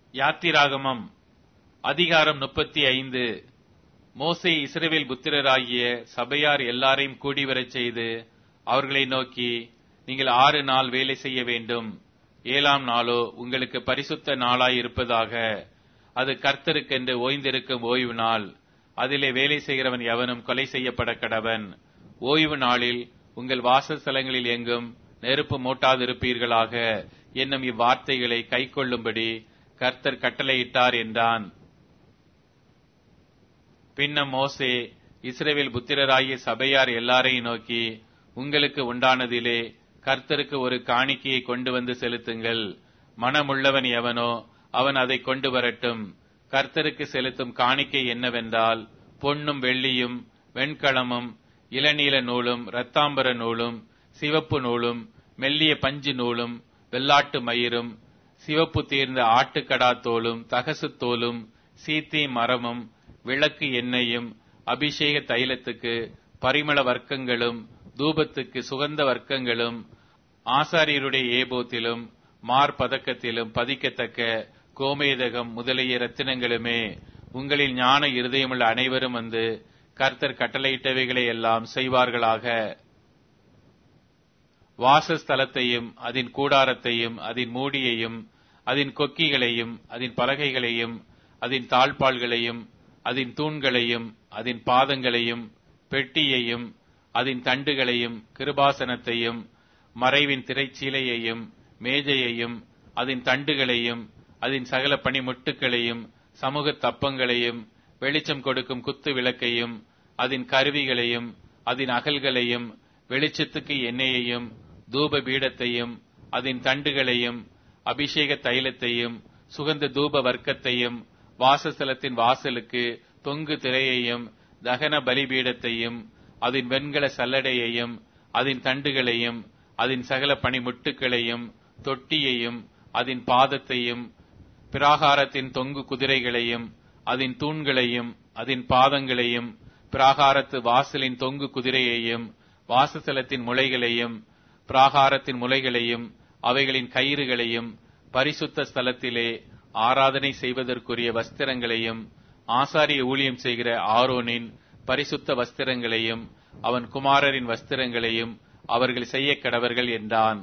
யாத்திராகமம் அதிகாரம் முப்பத்தி ஐந்து மோசே இஸ்ரவேல் புத்திரராகிய சபையார் எல்லாரையும் கூடிவரச் செய்து அவர்களை நோக்கி நீங்கள் ஆறு நாள் வேலை செய்ய வேண்டும் ஏழாம் நாளோ உங்களுக்கு பரிசுத்த நாளாய் இருப்பதாக அது கர்த்தருக்கென்று ஓய்ந்திருக்கும் ஓய்வு நாள் அதிலே வேலை செய்கிறவன் எவனும் கொலை செய்யப்பட கடவன் ஓய்வு நாளில் உங்கள் வாசஸ்தலங்களில் எங்கும் நெருப்பு மூட்டாதிருப்பீர்களாக என்னும் இவ்வார்த்தைகளை கைக்கொள்ளும்படி கர்த்தர் கட்டளையிட்டார் என்றான் பின்னம் மோசே இஸ்ரவேல் புத்திரராகிய சபையார் எல்லாரையும் நோக்கி உங்களுக்கு உண்டானதிலே கர்த்தருக்கு ஒரு காணிக்கையை கொண்டு வந்து செலுத்துங்கள் மனமுள்ளவன் எவனோ அவன் அதை கொண்டு வரட்டும் கர்த்தருக்கு செலுத்தும் காணிக்கை என்னவென்றால் பொன்னும் வெள்ளியும் வெண்கலமும் இளநீல நூலும் இரத்தாம்பர நூலும் சிவப்பு நூலும் மெல்லிய பஞ்சு நூலும் வெள்ளாட்டு மயிரும் சிவப்பு தீர்ந்த ஆட்டுக்கடா தோலும் தகசு தோலும் சீத்தி மரமும் விளக்கு எண்ணெயும் அபிஷேக தைலத்துக்கு பரிமள வர்க்கங்களும் தூபத்துக்கு சுகந்த வர்க்கங்களும் ஆசாரியருடைய ஏபோத்திலும் மார்பதக்கத்திலும் பதிக்கத்தக்க கோமேதகம் முதலிய ரத்தினங்களுமே உங்களில் ஞான இருதயமுள்ள அனைவரும் வந்து கர்த்தர் கட்டளையிட்டவைகளை எல்லாம் செய்வார்களாக வாசஸ்தலத்தையும் அதன் கூடாரத்தையும் அதன் மூடியையும் அதன் கொக்கிகளையும் அதன் பலகைகளையும் அதன் தாழ்பாள்களையும் அதன் தூண்களையும் அதன் பாதங்களையும் பெட்டியையும் அதன் தண்டுகளையும் கிருபாசனத்தையும் மறைவின் திரைச்சீலையையும் மேஜையையும் அதன் தண்டுகளையும் அதன் சகல பணிமுட்டுகளையும் சமூக தப்பங்களையும் வெளிச்சம் கொடுக்கும் குத்து விளக்கையும் அதன் கருவிகளையும் அதன் அகல்களையும் வெளிச்சத்துக்கு எண்ணெயையும் தூப பீடத்தையும் அதன் தண்டுகளையும் அபிஷேக தைலத்தையும் சுகந்த தூப வர்க்கத்தையும் வாசஸ்தலத்தின் வாசலுக்கு தொங்கு திரையையும் தகன பலிபீடத்தையும் அதன் வெண்கல சல்லடையையும் அதன் தண்டுகளையும் அதன் சகல பணிமுட்டுகளையும் தொட்டியையும் அதன் பாதத்தையும் பிராகாரத்தின் தொங்கு குதிரைகளையும் அதன் தூண்களையும் அதன் பாதங்களையும் பிராகாரத்து வாசலின் தொங்கு குதிரையையும் வாசஸ்தலத்தின் முளைகளையும் பிராகாரத்தின் முளைகளையும் அவைகளின் கயிறுகளையும் பரிசுத்த ஸ்தலத்திலே ஆராதனை செய்வதற்குரிய வஸ்திரங்களையும் ஆசாரிய ஊழியம் செய்கிற ஆரோனின் பரிசுத்த வஸ்திரங்களையும் அவன் குமாரரின் வஸ்திரங்களையும் அவர்கள் செய்ய கடவர்கள் என்றான்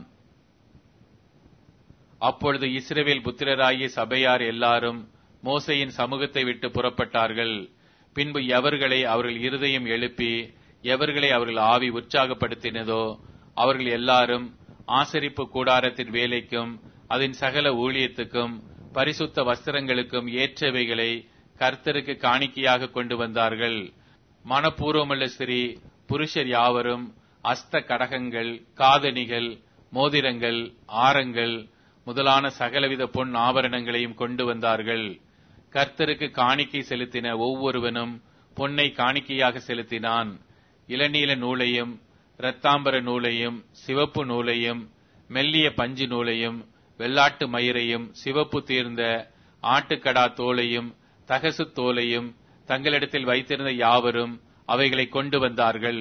அப்பொழுது இஸ்ரவேல் புத்திரராகிய சபையார் எல்லாரும் மோசையின் சமூகத்தை விட்டு புறப்பட்டார்கள் பின்பு எவர்களை அவர்கள் இருதயம் எழுப்பி எவர்களை அவர்கள் ஆவி உற்சாகப்படுத்தினதோ அவர்கள் எல்லாரும் ஆசரிப்பு கூடாரத்தின் வேலைக்கும் அதன் சகல ஊழியத்துக்கும் பரிசுத்த வஸ்திரங்களுக்கும் ஏற்றவைகளை கர்த்தருக்கு காணிக்கையாக கொண்டு வந்தார்கள் மனப்பூர்வமுள்ள ஸ்ரீ புருஷர் யாவரும் அஸ்த கடகங்கள் காதணிகள் மோதிரங்கள் ஆரங்கள் முதலான சகலவித பொன் ஆபரணங்களையும் கொண்டு வந்தார்கள் கர்த்தருக்கு காணிக்கை செலுத்தின ஒவ்வொருவனும் பொன்னை காணிக்கையாக செலுத்தினான் இளநீல நூலையும் இரத்தாம்பர நூலையும் சிவப்பு நூலையும் மெல்லிய பஞ்சு நூலையும் வெள்ளாட்டு மயிரையும் சிவப்பு தீர்ந்த ஆட்டுக்கடா தோலையும் தகசு தோலையும் தங்களிடத்தில் வைத்திருந்த யாவரும் அவைகளை கொண்டு வந்தார்கள்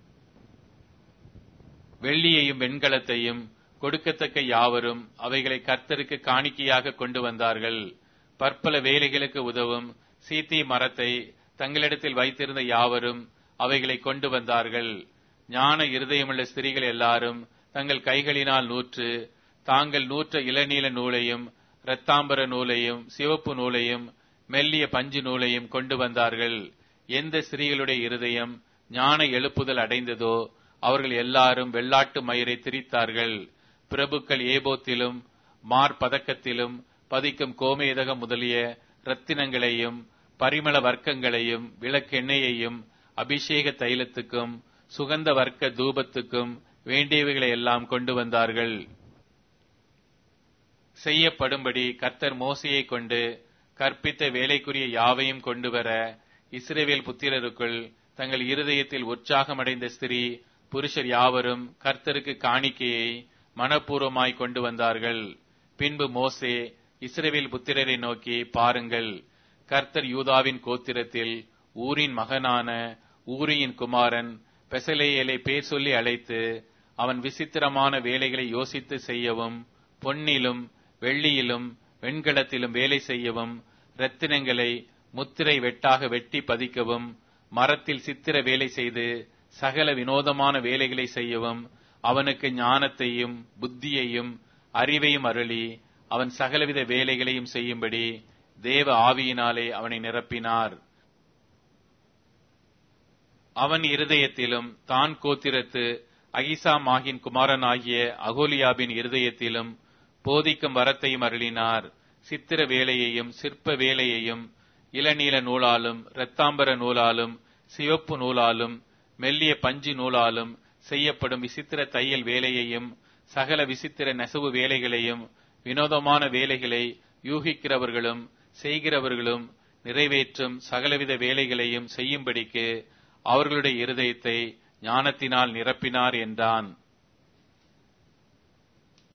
வெள்ளியையும் வெண்கலத்தையும் கொடுக்கத்தக்க யாவரும் அவைகளை கர்த்தருக்கு காணிக்கையாக கொண்டு வந்தார்கள் பற்பல வேலைகளுக்கு உதவும் சீத்தி மரத்தை தங்களிடத்தில் வைத்திருந்த யாவரும் அவைகளை கொண்டு வந்தார்கள் ஞான இருதயமுள்ள ஸ்திரீகள் எல்லாரும் தங்கள் கைகளினால் நூற்று தாங்கள் நூற்ற இளநீல நூலையும் இரத்தாம்பர நூலையும் சிவப்பு நூலையும் மெல்லிய பஞ்சு நூலையும் கொண்டு வந்தார்கள் எந்த ஸ்திரீகளுடைய இருதயம் ஞான எழுப்புதல் அடைந்ததோ அவர்கள் எல்லாரும் வெள்ளாட்டு மயிரை திரித்தார்கள் பிரபுக்கள் ஏபோத்திலும் மார்பதக்கத்திலும் பதிக்கும் கோமேதகம் முதலிய ரத்தினங்களையும் பரிமள வர்க்கங்களையும் விளக்கெண்ணெயையும் அபிஷேக தைலத்துக்கும் சுகந்த வர்க்க தூபத்துக்கும் வேண்டியவைகளை எல்லாம் கொண்டு வந்தார்கள் செய்யப்படும்படி கர்த்தர் மோசையை கொண்டு கற்பித்த வேலைக்குரிய யாவையும் கொண்டு வர இஸ்ரேவேல் புத்திரருக்குள் தங்கள் இருதயத்தில் உற்சாகமடைந்த ஸ்திரீ புருஷர் யாவரும் கர்த்தருக்கு காணிக்கையை மனப்பூர்வமாய் கொண்டு வந்தார்கள் பின்பு மோசே இஸ்ரேவேல் புத்திரரை நோக்கி பாருங்கள் கர்த்தர் யூதாவின் கோத்திரத்தில் ஊரின் மகனான ஊரியின் குமாரன் பெசலேயலை பேர் சொல்லி அழைத்து அவன் விசித்திரமான வேலைகளை யோசித்து செய்யவும் பொன்னிலும் வெள்ளியிலும் வெண்கலத்திலும் வேலை செய்யவும் இரத்தினங்களை முத்திரை வெட்டாக வெட்டி பதிக்கவும் மரத்தில் சித்திர வேலை செய்து சகல வினோதமான வேலைகளை செய்யவும் அவனுக்கு ஞானத்தையும் புத்தியையும் அறிவையும் அருளி அவன் சகலவித வேலைகளையும் செய்யும்படி தேவ ஆவியினாலே அவனை நிரப்பினார் அவன் இருதயத்திலும் தான் கோத்திரத்து அகிசாமாகின் குமாரனாகிய அகோலியாபின் இருதயத்திலும் போதிக்கும் வரத்தையும் அருளினார் சித்திர வேலையையும் சிற்ப வேலையையும் இளநீல நூலாலும் இரத்தாம்பர நூலாலும் சிவப்பு நூலாலும் மெல்லிய பஞ்சு நூலாலும் செய்யப்படும் விசித்திர தையல் வேலையையும் சகல விசித்திர நெசவு வேலைகளையும் வினோதமான வேலைகளை யூகிக்கிறவர்களும் செய்கிறவர்களும் நிறைவேற்றும் சகலவித வேலைகளையும் செய்யும்படிக்கு அவர்களுடைய இருதயத்தை ஞானத்தினால் நிரப்பினார் என்றான்